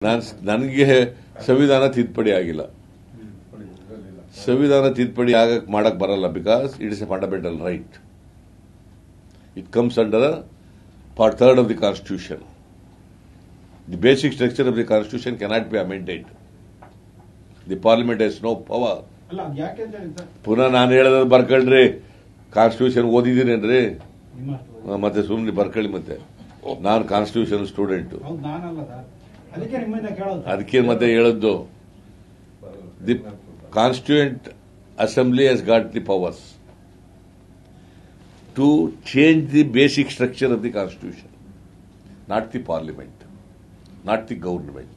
ನಾನು ನನಗೆ ಸಂವಿಧಾನ ತಿದ್ದುಪಡಿ ಆಗಿಲ್ಲ ಸಂವಿಧಾನ ತಿದ್ದುಪಡಿ ಆಗಕ್ ಮಾಡಕ್ ಬರಲ್ಲ because it is a fundamental right it comes under part third of the constitution the basic structure of the constitution cannot be amended the parliament has no power ಅಲ್ಲ ಅದ್ ಯಾಕೆ ಅಂತ ಹೇಳಿ ಸರ್ ಪುನಃ ನಾನು ಹೇಳೋದು ಬರ್ಕೊಳ್ರಿ ಕಾನ್ಸ್ಟಿಟ್ಯೂಷನ್ ಓದಿದ್ದೀರೇನ್ರಿ ನಿಮ್ಮ ಅಷ್ಟು ಆ, ಮತ್ತೆ ಸುಮ್ಮನೆ ಬರ್ಕೊಳ್ಳಿ ಮತ್ತೆ ನಾನು ಕಾನ್ಸ್ಟಿಟ್ಯೂಷನ್ ಸ್ಟೂಡೆಂಟ್ ಹೌದು ನಾನಲ್ಲ ಸರ್ ಅದಕ್ಕೆ ನಿಮ್ಮಿಂದ ಕೇಳೋದು ಅದಕ್ಕೆ ಮತ್ತೆ ಹೇಳದ್ದು the constituent assembly has got the powers to change the basic structure of the constitution not the parliament not the government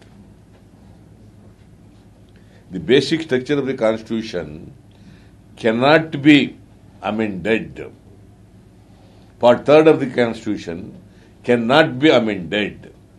the basic structure of the constitution cannot be amended. Part third of the Constitution cannot be amended.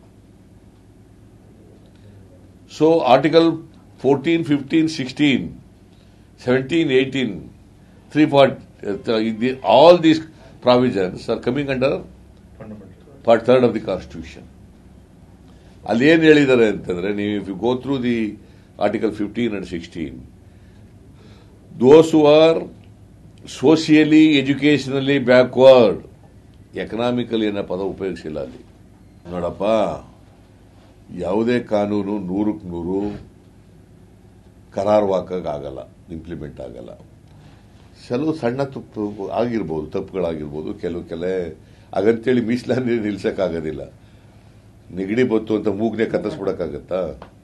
So, Article 14, 15, 16, 17, 18, three part, uh, the, all these provisions are coming under part third of the Constitution. ಅಲ್ಲಿ ಏನು ಹೇಳಿದ್ದಾರೆ ಅಂತಂದ್ರೆ ನೀವು if you go through the article fifteen and sixteen those who are socially educationally backward economically ಅನ್ನೋ ಪದ ಉಪಯೋಗಿಸಿಲ್ಲ ಅಲ್ಲಿ ನೋಡಪ್ಪ ಯಾವುದೇ ಕಾನೂನು ನೂರಕ್ಕೆ ನೂರು ಕರಾರುವಾಕಾಗಲ್ಲ ಇಂಪ್ಲಿಮೆಂಟ್ ಆಗಲ್ಲ ಕೆಲವು ಸಣ್ಣ ತಪ್ಪು ಆಗಿರ್ಬೋದು ತಪ್ಪುಗಳಾಗಿರ್ಬೋದು ಕೆಲವು ಕೆಲ ಹಾಗಂತೇಳಿ ಮೀಸಲಾತಿ ನಿಲ್ಸಕ್ಕಾಗೋದಿಲ್ಲ ನೆಗಡಿ ಬತ್ತು ಅಂತ ಮೂಗ್ನೆ ಕತ್ತರಿಸ್ಬಿಡಕ್ಕಾಗತ್ತಾ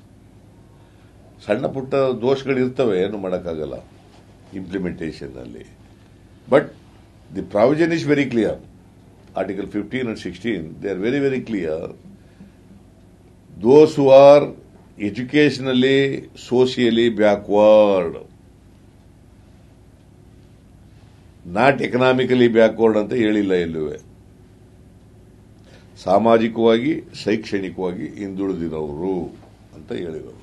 ಸಣ್ಣ ಪುಟ್ಟ ದೋಷಗಳಿರ್ತವೆ ಏನು ಮಾಡೋಕ್ಕಾಗಲ್ಲ ಇಂಪ್ಲಿಮೆಂಟೇಷನ್ ಅಲ್ಲಿ but the provision is very clear article fifteen and sixteen they are very very clear those who are educationally socially backward not economically backward ಅಂತ ಹೇಳಿಲ್ಲ ಎಲ್ಲುವೆ ಸಾಮಾಜಿಕವಾಗಿ ಶೈಕ್ಷಣಿಕವಾಗಿ ಹಿಂದುಳಿದಿರೋರು ಅಂತ ಹೇಳಿರೋರು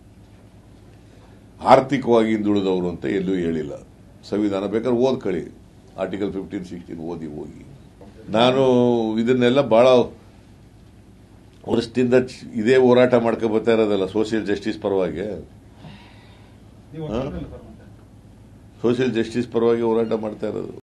ಆರ್ಥಿಕವಾಗಿ ಹಿಂದುಳಿದವರು ಅಂತ ಎಲ್ಲೂ ಹೇಳಿಲ್ಲ ಸಂವಿಧಾನ ಬೇಕಾದ್ರೆ ಓದ್ಕೊಳ್ಳಿ ಆರ್ಟಿಕಲ್ ಫಿಫ್ಟೀನ್ ಸಿಕ್ಸ್ಟೀನ್ ಓದಿ ಹೋಗಿ ನಾನು ಇದನ್ನೆಲ್ಲ ಬಹಳ ವರ್ಷದಿಂದ ಚ- ಇದೇ ಹೋರಾಟ ಮಾಡ್ಕೊ ಬರ್ತಾ ಇರೋದಲ್ಲ ಸೋಷಿಯಲ್ ಜಸ್ಟಿಸ್ ಪರವಾಗಿ ನೀವು ಹಾ? ಒಪ್ಪಿದ್ರಲ್ಲ ಸರ್ ಮತ್ತೆ ಸೋಷಿಯಲ್ ಜಸ್ಟಿಸ್ ಪರವಾಗಿ ಹೋರಾಟ ಮಾಡ್ತಾ ಇರೋದು